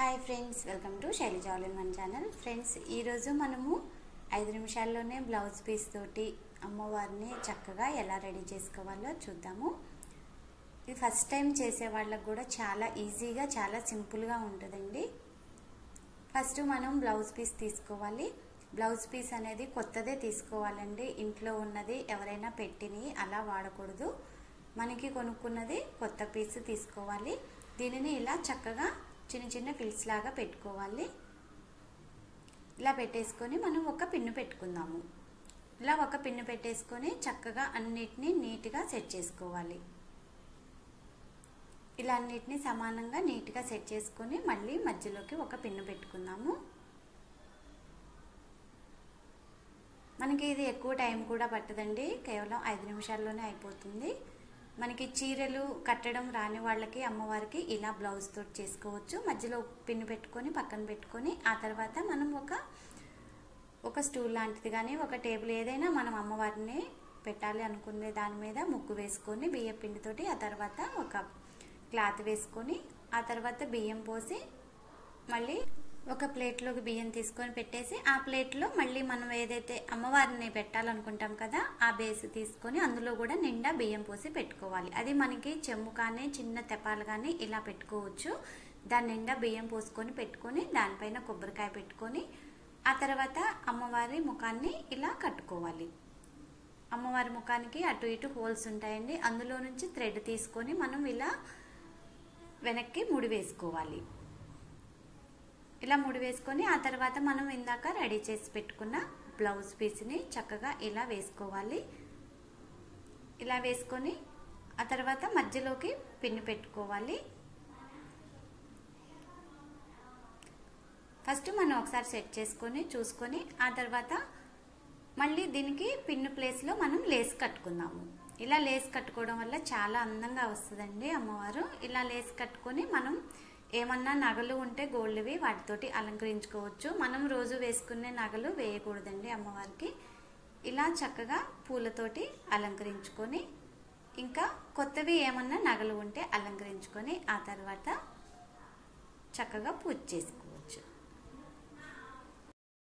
hi friends welcome to Shailaja all in one channel friends ఈరోజు మనము ఐదు నిమిషాల్లోనే బ్లౌజ్ పీస్ తోటి అమ్మవారిని చక్కగా ఎలా రెడీ చేసుకోవాలో చూద్దాము ఇది ఫస్ట్ టైం చేసే వాళ్ళకు కూడా చాలా ఈజీగా చాలా సింపుల్గా ఉంటుందండి ఫస్ట్ మనం బ్లౌజ్ పీస్ తీసుకోవాలి బ్లౌజ్ పీస్ అనేది కొత్తదే తీసుకోవాలండి ఇంట్లో ఉన్నది ఎవరైనా పెట్టిని అలా వాడకూడదు మనకి కొనుక్కున్నది కొత్త పీస్ తీసుకోవాలి దీనిని ఇలా చక్కగా చిన్న చిన్న ఫిల్స్ లాగా పెట్టుకోవాలి ఇలా పెట్టేసుకొని మనం ఒక పిన్ను పెట్టుకుందాము ఇలా ఒక పిన్ను పెట్టేసుకొని చక్కగా అన్నిటినీ నీట్గా సెట్ చేసుకోవాలి ఇలా అన్నిటినీ సమానంగా నీట్గా సెట్ చేసుకొని మళ్ళీ మధ్యలోకి ఒక పిన్ను పెట్టుకుందాము మనకి ఇది ఎక్కువ టైం కూడా పట్టదండి కేవలం ఐదు నిమిషాల్లోనే అయిపోతుంది మనకి చీరలు కట్టడం రాని వాళ్ళకి అమ్మవారికి ఇలా బ్లౌజ్ తోటి చేసుకోవచ్చు మధ్యలో పిన్ను పెట్టుకొని పక్కన పెట్టుకొని ఆ తర్వాత మనం ఒక ఒక స్టూల్ లాంటిది కానీ ఒక టేబుల్ ఏదైనా మనం అమ్మవారిని పెట్టాలి అనుకునే దాని మీద ముగ్గు వేసుకొని బియ్యం పిండితోటి ఆ తర్వాత ఒక క్లాత్ వేసుకొని ఆ తర్వాత బియ్యం పోసి మళ్ళీ ఒక ప్లేట్లోకి బియ్యం తీసుకొని పెట్టేసి ఆ ప్లేట్లో మళ్ళీ మనం ఏదైతే అమ్మవారిని పెట్టాలనుకుంటాం కదా ఆ బేస్ తీసుకొని అందులో కూడా నిండా బియ్యం పోసి పెట్టుకోవాలి అది మనకి చెమ్ము కానీ చిన్న తెపాలు కానీ ఇలా పెట్టుకోవచ్చు దాని నిండా బియ్యం పోసుకొని పెట్టుకొని దానిపైన కొబ్బరికాయ పెట్టుకొని ఆ తర్వాత అమ్మవారి ముఖాన్ని ఇలా కట్టుకోవాలి అమ్మవారి ముఖానికి అటు ఇటు హోల్స్ ఉంటాయండి అందులో నుంచి థ్రెడ్ తీసుకొని మనం ఇలా వెనక్కి ముడి వేసుకోవాలి ఇలా ముడి వేసుకొని ఆ తర్వాత మనం ఇందాక రెడీ చేసి పెట్టుకున్న బ్లౌజ్ పీస్ని చక్కగా ఇలా వేసుకోవాలి ఇలా వేసుకొని ఆ తర్వాత మధ్యలోకి పిన్ను పెట్టుకోవాలి ఫస్ట్ మనం ఒకసారి సెట్ చేసుకొని చూసుకొని ఆ తర్వాత మళ్ళీ దీనికి పిన్ను ప్లేస్లో మనం లేస్ కట్టుకుందాము ఇలా లేస్ కట్టుకోవడం వల్ల చాలా అందంగా వస్తుందండి అమ్మవారు ఇలా లేస్ కట్టుకొని మనం ఏమన్నా నగలు ఉంటే గోల్డ్వి వాటితోటి అలంకరించుకోవచ్చు మనం రోజు వేసుకునే నగలు వేయకూడదండి అమ్మవారికి ఇలా చక్కగా పూలతోటి అలంకరించుకొని ఇంకా కొత్తవి ఏమన్నా నగలు ఉంటే అలంకరించుకొని ఆ తర్వాత చక్కగా పూజ చేసుకోవాలి